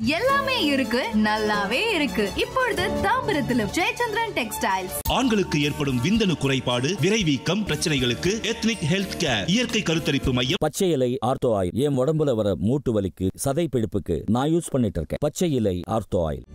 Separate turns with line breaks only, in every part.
எல்லாமே இருக்கு நல்லாவே இருக்கு இப்பொழுது தாம்பரத்திலும் ஜெயச்சந்திரன் டெக்ஸ்டைல்ஸ்
ஆண்களுக்கு ஏற்படும் விந்தணு குறைபாடு விரைவீக்கம் பிரச்சனைகளுக்கு எத்னிக் ஹெல்த் கேர் இயற்கை கருத்தரிப்பு மையம்
பச்சை இலை ஆர்த்தோ ஆயில் என் உடம்புல வர மூட்டு வலிக்கு சதை பிடிப்புக்கு நான் யூஸ் பண்ணிட்டு இருக்கேன் பச்சை இலை ஆர்த்தோ ஆயில்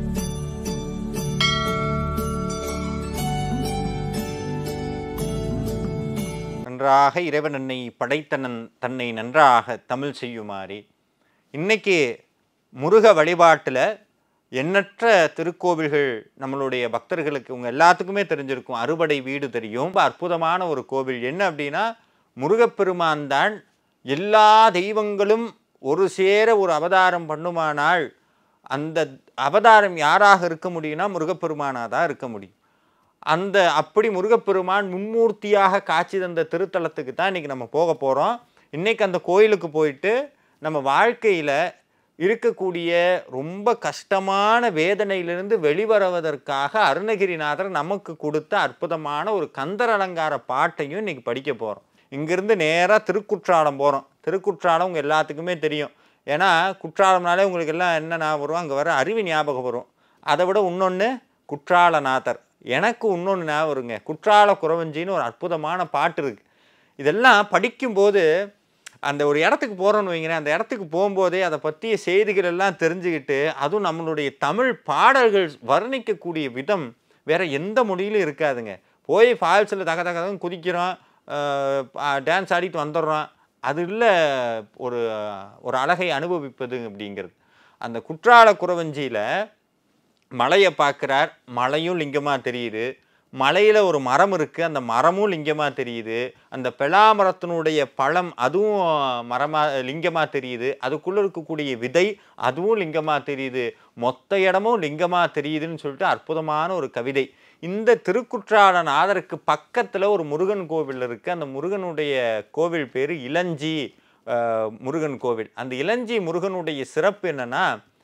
நன்றாக இறைவன் என்னை படைத்தனன் தன்னை நன்றாக தமிழ் செய்யுமாறி இன்னைக்கு முருக வழிபாட்டில் எண்ணற்ற திருக்கோவில்கள் நம்மளுடைய பக்தர்களுக்கு உங்க எல்லாத்துக்குமே தெரிஞ்சிருக்கும் அறுபடை வீடு தெரியும் ரொம்ப அற்புதமான ஒரு கோவில் என்ன அப்படின்னா முருகப்பெருமான் தான் எல்லா தெய்வங்களும் ஒரு சேர ஒரு அவதாரம் பண்ணுமானால் அந்த அவதாரம் யாராக இருக்க முடியும்னா முருகப்பெருமானாக தான் இருக்க முடியும் அந்த அப்படி முருகப்பெருமான் மும்மூர்த்தியாக காட்சி தந்த திருத்தலத்துக்கு தான் இன்றைக்கி நம்ம போக போகிறோம் இன்றைக்கி அந்த கோயிலுக்கு போயிட்டு நம்ம வாழ்க்கையில் இருக்கக்கூடிய ரொம்ப கஷ்டமான வேதனையிலிருந்து வெளிவருவதற்காக அருணகிரிநாதர் நமக்கு கொடுத்த அற்புதமான ஒரு கந்தர் அலங்கார பாட்டையும் இன்றைக்கி படிக்க போகிறோம் இங்கேருந்து நேராக திருக்குற்றாலம் போகிறோம் திருக்குற்றாலம் உங்கள் எல்லாத்துக்குமே தெரியும் ஏன்னா குற்றாலம்னாலே உங்களுக்கு எல்லாம் என்ன ஞாபகம் வரும் அங்கே வர அருவி ஞாபகம் வரும் அதை விட இன்னொன்று குற்றாலநாதர் எனக்கு இன்னொன்று ஞாபகம் வருங்க குற்றால குறவஞ்சின்னு ஒரு அற்புதமான பாட்டு இருக்குது இதெல்லாம் படிக்கும்போது அந்த ஒரு இடத்துக்கு போகிறோன்னு வைங்களேன் அந்த இடத்துக்கு போகும்போதே அதை பற்றிய செய்திகள் எல்லாம் தெரிஞ்சுக்கிட்டு அதுவும் நம்மளுடைய தமிழ் பாடல்கள் வர்ணிக்கக்கூடிய விதம் வேற எந்த மொழியிலும் இருக்காதுங்க போய் ஃபால்ஸில் தக தக தகன்னு குதிக்கிறோம் டான்ஸ் ஆடிட்டு வந்துடுறோம் அது இல்லை ஒரு ஒரு அழகை அனுபவிப்பது அப்படிங்கிறது அந்த குற்றால குறவஞ்சியில் மலையை பார்க்குறார் மலையும் லிங்கமாக தெரியுது மலையில் ஒரு மரம் இருக்குது அந்த மரமும் லிங்கமாக தெரியுது அந்த பெலாமரத்தினுடைய பழம் அதுவும் மரமாக லிங்கமாக தெரியுது அதுக்குள்ளே இருக்கக்கூடிய விதை அதுவும் லிங்கமாக தெரியுது மொத்த இடமும் லிங்கமாக தெரியுதுன்னு சொல்லிட்டு அற்புதமான ஒரு கவிதை இந்த திருக்குற்றாலநாதருக்கு பக்கத்தில் ஒரு முருகன் கோவில் இருக்குது அந்த முருகனுடைய கோவில் பேர் இளஞ்சி அஹ், முருகன் கோவில் அந்த இளஞ்சி முருகனுடைய சிறப்பு என்னன்னா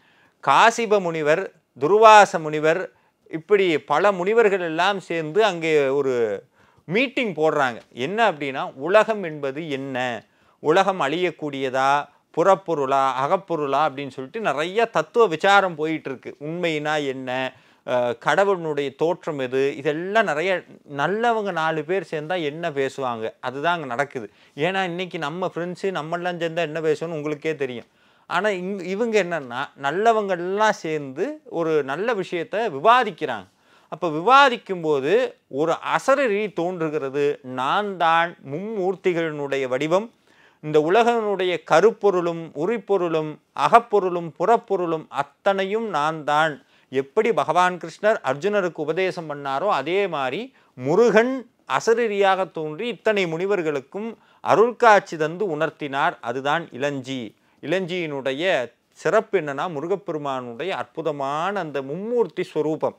காசிப முனிவர் துர்வாச முனிவர் இப்படி பல முனிவர்கள் எல்லாம் சேர்ந்து அங்கே ஒரு மீட்டிங் போடுறாங்க என்ன அப்படின்னா உலகம் என்பது என்ன உலகம் அழியக்கூடியதா புறப்பொருளா அகப்பொருளா அப்படின்னு சொல்லிட்டு நிறைய தத்துவ விசாரம் போயிட்டு இருக்கு உண்மைனா என்ன அஹ், கடவுளுடைய தோற்றம் எது இதெல்லாம் நிறைய நல்லவங்க நாலு பேர் சேர்ந்தா என்ன பேசுவாங்க அதுதான் அங்கே நடக்குது ஏன்னா இன்னைக்கு நம்ம ஃப்ரெண்ட்ஸு நம்மெல்லாம் சேர்ந்தா என்ன பேசணும்னு உங்களுக்கே தெரியும் ஆனால் இங் இவங்க என்னன்னா நல்லவங்கள்லாம் சேர்ந்து ஒரு நல்ல விஷயத்தை விவாதிக்கிறாங்க அப்போ விவாதிக்கும்போது ஒரு அசரறி தோன்றுகிறது நான் தான் மும்மூர்த்திகளினுடைய வடிவம் இந்த உலகனுடைய கருப்பொருளும் உரிப்பொருளும் அகப்பொருளும் புறப்பொருளும் அத்தனையும் நான் தான் எப்படி பகவான் கிருஷ்ணர் அர்ஜுனருக்கு உபதேசம் பண்ணாரோ அதே மாதிரி முருகன் அசரீரியாக தோன்றி இத்தனை முனிவர்களுக்கும் அருள்காட்சி தந்து உணர்த்தினார் அதுதான் இளஞ்சி இளஞ்சியினுடைய சிறப்பு என்னன்னா முருகப்பெருமானுடைய அற்புதமான அந்த மும்மூர்த்தி ஸ்வரூபம்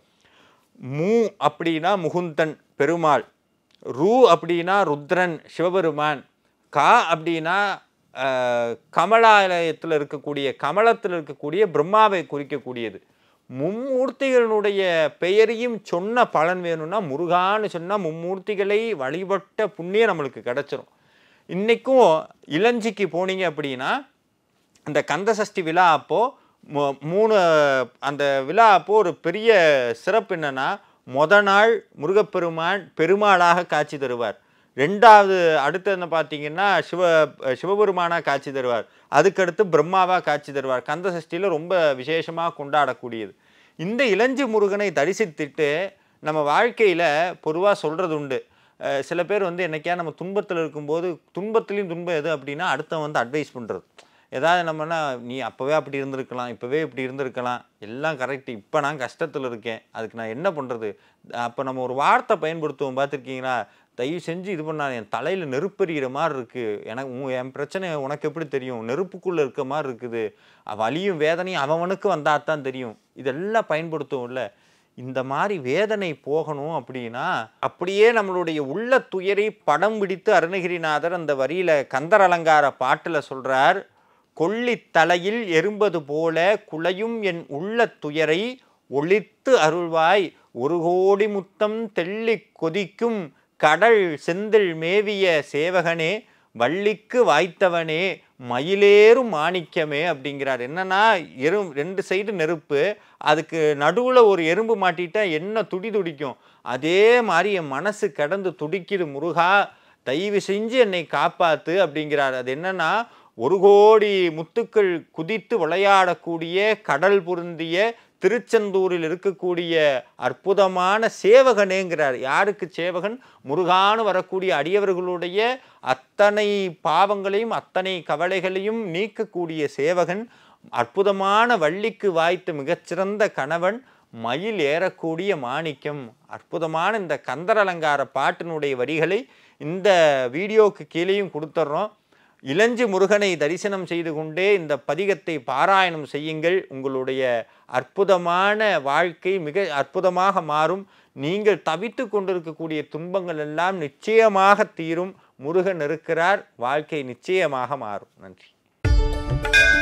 மூ அப்படின்னா முகுந்தன் பெருமாள் ரூ அப்படின்னா ருத்ரன் சிவபெருமான் கா அப்படின்னா அஹ், கமலாலயத்தில் இருக்கக்கூடிய கமலத்தில் இருக்கக்கூடிய பிரம்மாவை குறிக்கக்கூடியது மும்மூர்த்திகளினுடைய பெயரையும் சொன்ன பலன் வேணும்னா முருகான்னு சொன்னால் மும்மூர்த்திகளை வழிபட்ட புண்ணியம் நம்மளுக்கு கிடைச்சிரும் இன்றைக்கும் இளஞ்சிக்கு போனீங்க அப்படின்னா இந்த கந்தசஷ்டி விழா அப்போ மு- மூணு அந்த விழா அப்போ ஒரு பெரிய சிறப்பு என்னன்னா மொத நாள் முருகப்பெருமான் பெருமாளாக காட்சி தருவார் ரெண்டாவது அடுத்து என்ன பார்த்தீங்கன்னா சிவ சிவபெருமானாக காட்சி தருவார் அதுக்கடுத்து பிரம்மாவாக காட்சி தருவார் கந்த சஷ்டியில் ரொம்ப விசேஷமாக கொண்டாடக்கூடியது இந்த இளஞ்சி முருகனை தரிசித்துட்டு நம்ம வாழ்க்கையில் பொதுவாக சொல்கிறது உண்டு அஹ் சில பேர் வந்து என்னைக்கா நம்ம துன்பத்தில் இருக்கும்போது துன்பத்துலேயும் துன்பம் எது அப்படின்னா அடுத்தவன் வந்து அட்வைஸ் பண்ணுறது ஏதாவது நம்மனா நீ அப்போவே அப்படி இருந்திருக்கலாம் இப்போவே இப்படி இருந்திருக்கலாம் எல்லாம் கரெக்ட் இப்போ நான் கஷ்டத்தில் இருக்கேன் அதுக்கு நான் என்ன பண்ணுறது அப்போ நம்ம ஒரு வார்த்தை பயன்படுத்துவோம் பார்த்துருக்கீங்களா தயவு செஞ்சு இது பண்ணா என் தலையில் நெருப்பெறிகிற மாதிரி இருக்குது எனக்கு உன் என் பிரச்சனை உனக்கு எப்படி தெரியும் நெருப்புக்குள்ளே இருக்க மாதிரி இருக்குது வலியும் வேதனையும் அவனுக்கு வந்தால் தான் தெரியும் இதெல்லாம் பயன்படுத்துவோம்ல இந்த மாதிரி வேதனை போகணும் அப்படின்னா அப்படியே நம்மளுடைய உள்ள துயரை படம் பிடித்து அருணகிரிநாதர் அந்த வரியில கந்தர் அலங்கார பாட்டில் சொல்றார் கொள்ளித் தலையில் எறும்பது போல குலையும் என் உள்ள துயரை ஒளித்து அருள்வாய் ஒரு கோடி முத்தம் தெள்ளிக் கொதிக்கும் கடல் செந்தில் மேவிய சேவகனே வள்ளிக்கு வாய்த்தவனே மயிலேறும் மாணிக்கமே அப்படிங்கிறார் என்னன்னா எறு ரெண்டு சைடு நெருப்பு அதுக்கு நடுவில் ஒரு எறும்பு மாட்டிட்டா என்ன துடி துடிக்கும் அதே மாதிரி என் மனசு கடந்து துடிக்குது முருகா தயவு செஞ்சு என்னை காப்பாத்து அப்படிங்கிறார் அது என்னன்னா ஒரு கோடி முத்துக்கள் குதித்து விளையாடக்கூடிய கடல் பொருந்திய திருச்செந்தூரில் இருக்கக்கூடிய அற்புதமான சேவகனேங்கிறார் யாருக்கு சேவகன் முருகான்னு வரக்கூடிய அடியவர்களுடைய அத்தனை பாவங்களையும் அத்தனை கவலைகளையும் நீக்கக்கூடிய சேவகன் அற்புதமான வள்ளிக்கு வாய்த்த மிகச்சிறந்த கணவன் மயில் ஏறக்கூடிய மாணிக்கம் அற்புதமான இந்த கந்தர் அலங்கார பாட்டினுடைய வரிகளை இந்த வீடியோக்கு கீழேயும் கொடுத்துட்றோம் இளஞ்சி முருகனை தரிசனம் செய்து கொண்டே இந்த பதிகத்தை பாராயணம் செய்யுங்கள் உங்களுடைய அற்புதமான வாழ்க்கை மிக அற்புதமாக மாறும் நீங்கள் தவித்து கொண்டிருக்கக்கூடிய துன்பங்கள் எல்லாம் நிச்சயமாக தீரும் முருகன் இருக்கிறார் வாழ்க்கை நிச்சயமாக மாறும் நன்றி